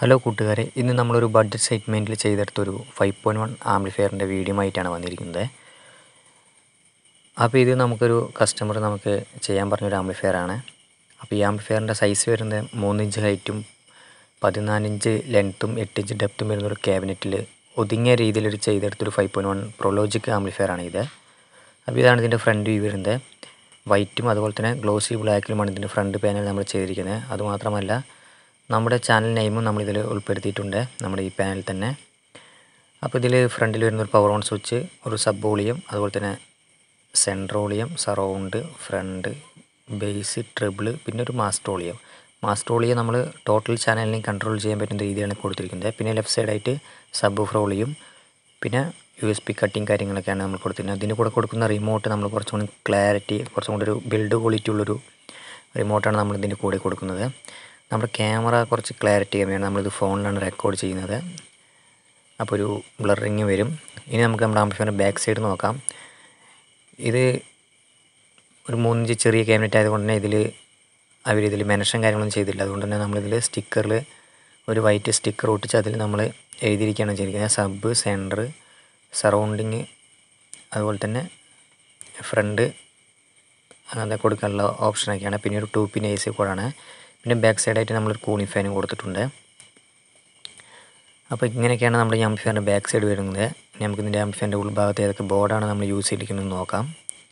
Hello കൂട്ടുകാരെ ഇന്ന് നമ്മളൊരു ബഡ്ജറ്റ് സെഗ്മെൻറ്റിൽ ചെയ്തെടുത്തൊരു ഫൈവ് പോയിൻറ്റ് വൺ ആംപ്ലിഫയറിൻ്റെ വീഡിയോ ആയിട്ടാണ് വന്നിരിക്കുന്നത് അപ്പോൾ ഇത് നമുക്കൊരു കസ്റ്റമർ നമുക്ക് ചെയ്യാൻ പറഞ്ഞൊരു ആംപ്ലിഫയർ ആണ് അപ്പോൾ ഈ ആംപ്ലിഫയറിൻ്റെ സൈസ് വരുന്നത് മൂന്ന് ഇഞ്ച് ഹൈറ്റും പതിനാല് ഇഞ്ച് ലെങ്ത്തും എട്ട് ഇഞ്ച് ഡെപ്തും വരുന്നൊരു ക്യാബിനറ്റിൽ ഒതുങ്ങിയ രീതിയിലൊരു ചെയ്തെടുത്തൊരു five point one pro logic amplifier ആണ് ഇത് അപ്പോൾ ഇതാണ് ഇതിൻ്റെ ഫ്രണ്ട് വ്യൂ വരുന്നത് വൈറ്റും അതുപോലെ തന്നെ ഗ്ലോസി ബ്ലാക്കിലുമാണ് ഇതിൻ്റെ ഫ്രണ്ട് പാനൽ നമ്മൾ ചെയ്തിരിക്കുന്നത് അതുമാത്രമല്ല നമ്മുടെ ചാനൽ നെയിമും നമ്മളിതിൽ ഉൾപ്പെടുത്തിയിട്ടുണ്ട് നമ്മുടെ ഈ പാനലിൽ തന്നെ അപ്പോൾ ഇതിൽ ഫ്രണ്ടിൽ വരുന്ന ഒരു പവർ ഓൺ സ്വിച്ച് ഒരു സബ് വോളിയം അതുപോലെ തന്നെ centre volume surround front bass treble പിന്നെ ഒരു മാസ്റ്റോളിയം മാസ്റ്റോളിയം നമ്മൾ ടോട്ടൽ ചാനലിനെ കൺട്രോൾ ചെയ്യാൻ പറ്റുന്ന രീതിയിലാണ് കൊടുത്തിരിക്കുന്നത് പിന്നെ ലെഫ്റ്റ് സൈഡായിട്ട് സബ് ഫ്രോളിയും പിന്നെ യു എസ് പി കട്ടിങ് കാര്യങ്ങളൊക്കെയാണ് നമ്മൾ കൊടുത്തിരുന്നത് അതിന് കൂടെ കൊടുക്കുന്ന റിമോട്ട് നമ്മൾ കുറച്ചും കൂടി ക്ലാരിറ്റി കുറച്ചും കൂടി ഒരു ബിൽഡ് ക്വാളിറ്റി ഉള്ളൊരു റിമോട്ടാണ് നമ്മൾ ഇതിൻ്റെ കൂടെ കൊടുക്കുന്നത് നമ്മുടെ ക്യാമറ കുറച്ച് ക്ലാരിറ്റി കമ്മിയാണ് നമ്മളിത് ഫോണിലാണ് റെക്കോർഡ് ചെയ്യുന്നത് അപ്പോൾ ഒരു ബ്ലറിങ് വരും ഇനി നമുക്ക് നമ്മുടെ ആംപ്ലിഫയറിൻ്റെ ബാക്ക് സൈഡ് നോക്കാം ഇത് ഒരു മൂന്നിഞ്ച് ചെറിയ ക്യാബിനറ്റ് ആയതുകൊണ്ട് തന്നെ ഇതിൽ അവരിതിൽ മെനഷൻ കാര്യങ്ങളൊന്നും ചെയ്തില്ല അതുകൊണ്ട് തന്നെ നമ്മളിതിൽ സ്റ്റിക്കറിൽ ഒരു വൈറ്റ് സ്റ്റിക്കർ ഒട്ടിച്ച് അതിൽ നമ്മൾ എഴുതിയിരിക്കുകയാണ് ചെയ്തിരിക്കുന്നത് സബ് സെൻറ്റർ സറൗണ്ടിങ് അതുപോലെ തന്നെ ഫ്രണ്ട് അങ്ങനത്തെ കൊടുക്കാനുള്ള ഓപ്ഷനൊക്കെയാണ് പിന്നെ ഒരു ടൂ പിൻ എ സി കോഡാണ് പിന്നെ ബാക്ക് സൈഡായിട്ട് നമ്മളൊരു കൂളിംഗ് ഫാനും കൊടുത്തിട്ടുണ്ട് അപ്പോൾ ഇങ്ങനെയൊക്കെയാണ് നമ്മുടെ ഈ ആംപ്ലിഫയറിൻ്റെ ബാക്ക് സൈഡ് വരുന്നത് ഇനി നമുക്ക് ഇതിൻ്റെ ആംപ്ലിഫയറിൻ്റെ ഉൾഭാഗത്ത് ഏതൊക്കെ ബോർഡാണ് നമ്മൾ യൂസ് ചെയ്തിരിക്കുന്നത് നോക്കാം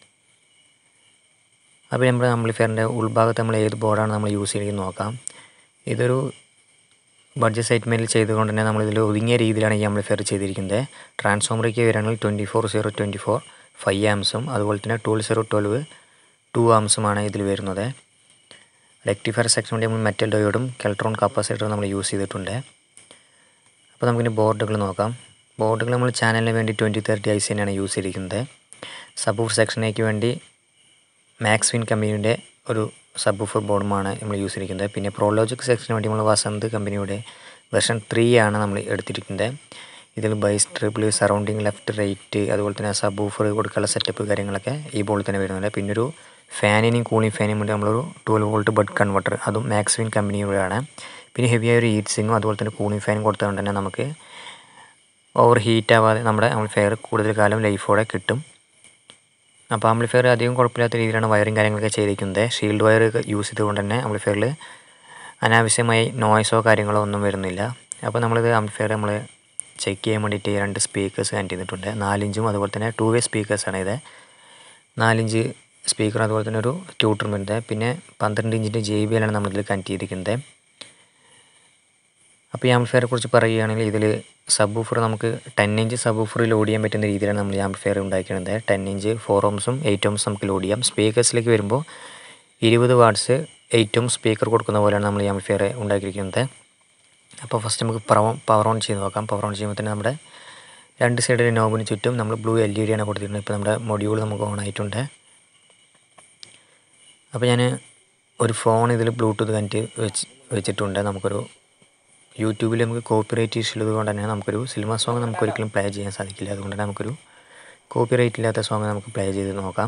അപ്പോൾ നമ്മുടെ ആംപ്ലിഫയറിൻ്റെ ഉൾഭാഗത്ത് നമ്മൾ ഏത് ബോർഡാണ് നമ്മൾ യൂസ് ചെയ്തിരിക്കുന്നത് നോക്കാം ഇതൊരു ബഡ്ജറ്റ് സെഗ്മെൻറ്റിൽ ചെയ്തുകൊണ്ട് തന്നെ നമ്മളിതിൽ ഒതുങ്ങിയ രീതിയിലാണ് ഈ ആംപ്ലിഫയർ ചെയ്തിരിക്കുന്നത് ട്രാൻസ്ഫോമറേക്ക് വരികയാണെങ്കിൽ twenty four zero twenty four five ആംസും അതുപോലെ തന്നെ ട്വൽവ് സീറോ ട്വൽവ് ടു ആംസുമാണ് ഇതിൽ വരുന്നത് റെക്ടിഫയർ സെക്ഷൻ വേണ്ടി നമ്മൾ മെറ്റൽ ഡയോഡും കെൽട്രോൺ കപ്പാസിറ്ററും നമ്മൾ യൂസ് ചെയ്തിട്ടുണ്ട് അപ്പോൾ നമുക്കിനി ബോർഡുകൾ നോക്കാം ബോർഡുകൾ നമ്മൾ ചാനലിന് വേണ്ടി ട്വൻറ്റി തേർട്ടി ഐ സി തന്നെയാണ് യൂസ് ചെയ്തിരിക്കുന്നത് സബൂഫ് സെക്ഷനേക്ക് വേണ്ടി മാക്സ്വിൻ കമ്പനിയുടെ ഒരു സബ്ബൂഫർ ബോർഡുമാണ് നമ്മൾ യൂസ് ചെയ്തിരിക്കുന്നത് പിന്നെ പ്രോലോജിക് സെക്ഷന് വേണ്ടി നമ്മൾ വസന്ത് കമ്പനിയുടെ വെർഷൻ ത്രീ ആണ് നമ്മൾ എടുത്തിരിക്കുന്നത് ഇതിൽ bass treble surrounding left right അതുപോലെ തന്നെ സബ്ബൂഫർ കൊടുക്കാനുള്ള സെറ്റപ്പ് കാര്യങ്ങളൊക്കെ ഈ ബോളിൽ തന്നെ വരുന്നുണ്ട് പിന്നെ ഒരു ഫാനിനും കൂളിംഗ് ഫാനും വേണ്ടി നമ്മളൊരു ട്വൽവ് വോൾട്ട് ബഡ് കൺവെർട്ടർ അതും മാക്സ്വിൻ കമ്പനിയുടെയാണ് പിന്നെ ഹെവിയായ ഒരു ഹീറ്റ് സിങ്ങും അതുപോലെ തന്നെ കൂളിംഗ് ഫാനും കൊടുത്തുകൊണ്ട് തന്നെ നമുക്ക് ഓവർ ഹീറ്റ് ആവാതെ നമ്മുടെ ആംപ്ലിഫയർ കൂടുതൽ കാലം ലൈഫോടെ കിട്ടും അപ്പോൾ ആംപ്ലിഫയർ അധികം കുഴപ്പമില്ലാത്ത രീതിയിലാണ് വയറിങ് കാര്യങ്ങളൊക്കെ ചെയ്തിരിക്കുന്നത് ഷീൽഡ് വയർ യൂസ് ചെയ്തുകൊണ്ട് തന്നെ ആംപ്ലിഫയറിൽ അനാവശ്യമായി നോയ്സോ കാര്യങ്ങളോ ഒന്നും വരുന്നില്ല അപ്പോൾ നമ്മളിത് ആംപ്ലിഫയർ നമ്മൾ ചെക്ക് ചെയ്യാൻ വേണ്ടിയിട്ട് രണ്ട് സ്പീക്കേഴ്സ് കണക്ട് ചെയ്തിട്ടുണ്ട് നാലിഞ്ചും അതുപോലെ തന്നെ ടു വേ സ്പീക്കേഴ്സാണ് ഇത് നാലിഞ്ച് സ്പീക്കർ അതുപോലെ തന്നെ ഒരു ട്യൂട്ടറും വരുന്നത് പിന്നെ പന്ത്രണ്ട് ഇഞ്ചിൻ്റെ ജെ ബി എല്ലാണ് നമ്മളിതിൽ കണക്ട് ചെയ്തിരിക്കുന്നത് അപ്പോൾ ഈ ആംപ്ലിഫയറെ കുറിച്ച് പറയുകയാണെങ്കിൽ ഇതിൽ സബ് ഊഫർ നമുക്ക് ten inch subwoofer load ചെയ്യാൻ പറ്റുന്ന രീതിയിലാണ് നമ്മൾ ഈ ആംപ്ലിഫയർ ഉണ്ടാക്കിയിരുന്നത് ടെൻ ഇഞ്ച് ഫോർ ഓംസും എയ്റ്റ് ഓംസും നമുക്ക് ലോഡ് ചെയ്യാം സ്പീക്കേഴ്സിലേക്ക് വരുമ്പോൾ ഇരുപത് വാട്ട്സ് എയ്റ്റ് ഓം സ്പീക്കർ കൊടുക്കുന്ന പോലെയാണ് നമ്മൾ ഈ ആംപ്ലിഫയർ ഉണ്ടാക്കിയിരിക്കുന്നത് അപ്പോൾ ഫസ്റ്റ് നമുക്ക് പവർ ഓൺ ചെയ്ത് നോക്കാം പവർ ഓൺ ചെയ്യുമ്പോൾ തന്നെ നമ്മുടെ രണ്ട് സൈഡിലെ നോബിന് ചുറ്റും നമ്മൾ ബ്ലൂ എൽ ഇ ഡി ആണ് കൊടുത്തിരുന്നത് ഇപ്പോൾ നമ്മുടെ മൊഡ്യൂൾ നമുക്ക് ഓൺ ആയിട്ടുണ്ട് അപ്പോൾ ഞാൻ ഒരു ഫോൺ ഇതിൽ ബ്ലൂടൂത്ത് കണക്ട് വെച്ച് വെച്ചിട്ടുണ്ട് നമുക്കൊരു യൂട്യൂബിൽ നമുക്ക് കോപ്പിറൈറ്റ് ഇഷ്യൂ ഉള്ളത് കൊണ്ട് തന്നെ നമുക്കൊരു സിനിമ സോങ് നമുക്ക് ഒരിക്കലും പ്ലേ ചെയ്യാൻ സാധിക്കില്ല അതുകൊണ്ട് തന്നെ നമുക്കൊരു കോപ്പിറൈറ്റ് ഇല്ലാത്ത സോങ് നമുക്ക് പ്ലേ ചെയ്ത് നോക്കാം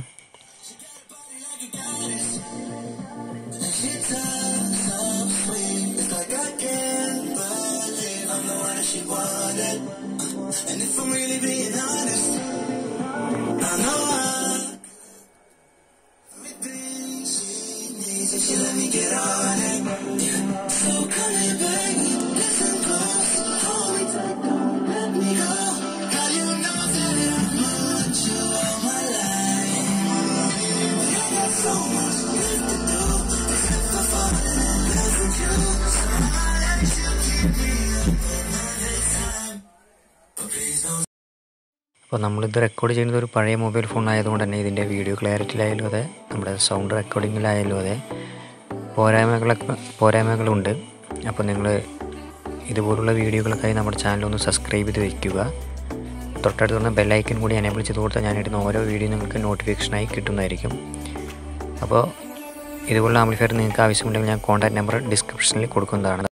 And if I'm really being honest, I know I. Everything she needs, if she let me get on it. Yeah. So come here, baby, listen close. Hold me tight, don't let me go. Girl, you know that I want you all my life. You got so much left to do, except for falling in love with you. So I'ma let you keep me up another time. But please don't. അപ്പോൾ നമ്മളിത് record ചെയ്യുന്നത് ഒരു പഴയ mobile phone ആയതുകൊണ്ട് തന്നെ ഇതിൻ്റെ video ക്ലാരിറ്റിയിലായാലും അതെ നമ്മുടെ സൗണ്ട് റെക്കോർഡിങ്ങിലായാലും അതെ പോരായ്മകളൊക്കെ പോരായ്മകളുണ്ട് അപ്പോൾ നിങ്ങൾ ഇതുപോലുള്ള വീഡിയോകൾക്കായി നമ്മുടെ ചാനൽ ഒന്ന് സബ്സ്ക്രൈബ് ചെയ്ത് വയ്ക്കുക തൊട്ടടുത്ത് നിന്ന് ബെല്ലൈക്കൻ കൂടി എനേബിൾ ചെയ്ത് കൊടുത്താൽ ഞാനിടുന്ന ഓരോ വീഡിയോ നിങ്ങൾക്ക് നോട്ടിഫിക്കേഷനായി കിട്ടുന്നതായിരിക്കും അപ്പോൾ ഇതുപോലുള്ള ആംപ്ലിഫയർ നിങ്ങൾക്ക് ആവശ്യമുണ്ടെങ്കിൽ ഞാൻ കോൺടാക്ട് നമ്പർ ഡിസ്ക്രിപ്ഷനിൽ കൊടുക്കുന്നതാണ്